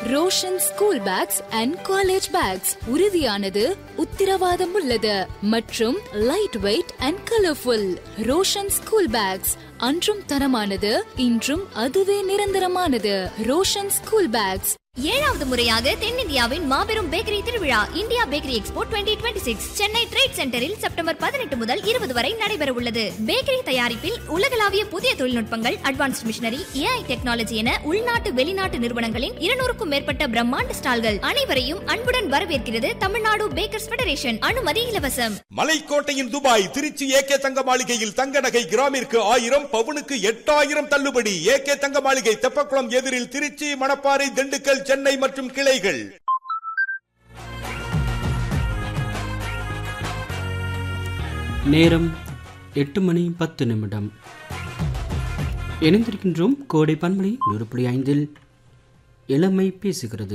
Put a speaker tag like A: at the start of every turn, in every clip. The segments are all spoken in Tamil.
A: Roshan school bags and college bags உறுதியானது உத்தரவாதம் உள்ளது மற்றும் light weight and colourful Roshan school bags அன்றும் தரமானது இன்றும் அதுவே நிரந்தரமானது ரோஷன் ஸ்கூல் பேக்ஸ்
B: ஏழாவது முறையாக தென்னிந்தியாவின் மாபெரும் பேக்கரி திருவிழா India bakery expo 2026 Chennai trade சென்டரில் செப்டம்பர் பதினெட்டு முதல் இருபது வரை நடைபெற உள்ளது பேக்கரி தயாரிப்பில் உலகளாவிய புதிய தொழில்நுட்பங்கள் அட்வான்ஸ்ட் மிஷினரி ஏஐ டெக்னாலஜி என உள்நாட்டு வெளிநாட்டு நிறுவனங்களின் இருநூறுக்கும் மேற்பட்ட பிரம்மாண்ட ஸ்டால்கள் அனைவரையும் அன்புடன் வரவேற்கிறது தமிழ்நாடு பேக்கர்ஸ் ஃபெடரேஷன் அனுமதி இலவசம்
C: மலைக்கோட்டையின் துபாய் திருச்சி ஏகே தங்க மாளிகையில் தங்க நகை கிராமிற்கு ஆயிரம் பவுனுக்கு எட்டாயிரம் தள்ளுபடி ஏகே தங்க மாளிகை தெப்பக்குளம் எதிரில் திருச்சி மணப்பாறை திண்டுக்கல் சென்னை மற்றும் கிளைகள்
D: நேரம் எட்டு மணி பத்து நிமிடம் இணைந்திருக்கின்றோம் கோடை பன்மொழி நூறு புள்ளி ஐந்தில் இளமை பேசுகிறது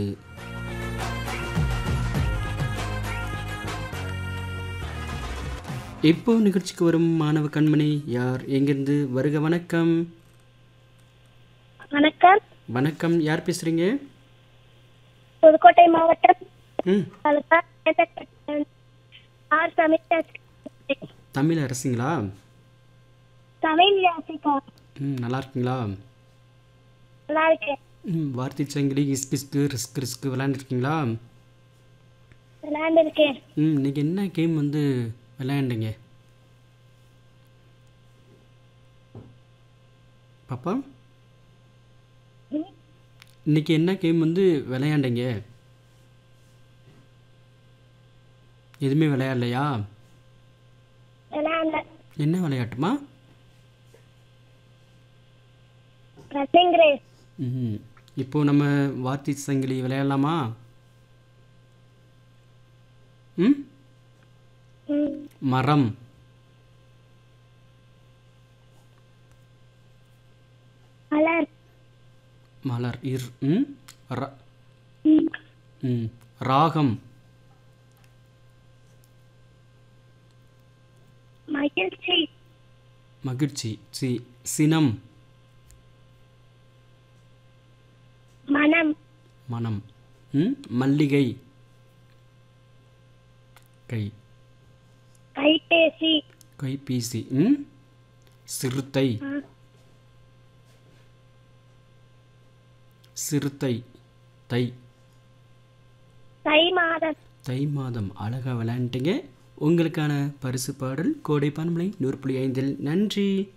D: இப்போ நிகழ்ச்சிக்கு வரும் மாணவ கண்மணி யார் எங்கிருந்து வருக வணக்கம்
E: வணக்கம்
D: வணக்கம் யார் பேசுறீங்க
E: புதுக்கோட்டை மாவட்டம்
D: ம்
E: தாலுகா சேதப்பட்டு ஆர் தமிழ்
D: தமிழ் அரசிங்களா
E: தமிழ் யாசிகா
D: ம் நல்லா இருக்கீங்களா
E: நல்லா இருக்கேன்
D: ம் வார்த்தை சங்கிலி இஸ் பிஸ்கு ரிஸ்க் ரிஸ்க் விளையாண்டுருக்கீங்களா
E: விளையாண்டுருக்கேன்
D: ம் இன்னைக்கு என்ன கேம் வந்து விளையாண்டீங்க பாப்பா இன்னைக்கு என்ன கேம் வந்து விளையாண்டீங்க எதுவுமே விளையாடலையா
E: விளையாண்ட
D: என்ன விளையாட்டுமா
E: ரன்னிங் ரேஸ்
D: ம் இப்போ நம்ம வார்த்தை சங்கிலி விளையாடலாமா ம் மரம்
E: மலர்
D: மலர் இர் ம் ர ம் ராகம்
E: மகிழ்ச்சி
D: மகிழ்ச்சி சி சினம்
E: மனம்
D: மனம் ம் மல்லிகை கை
E: கைபேசி
D: கைபேசி ம் சிறுத்தை சிறுத்தை தை
E: தை மாதம்
D: தை மாதம் அழகாக விளையாண்டுட்டீங்க உங்களுக்கான பரிசு பாடல் கோடை பன்மலை நூறு புள்ளி ஐந்தில் நன்றி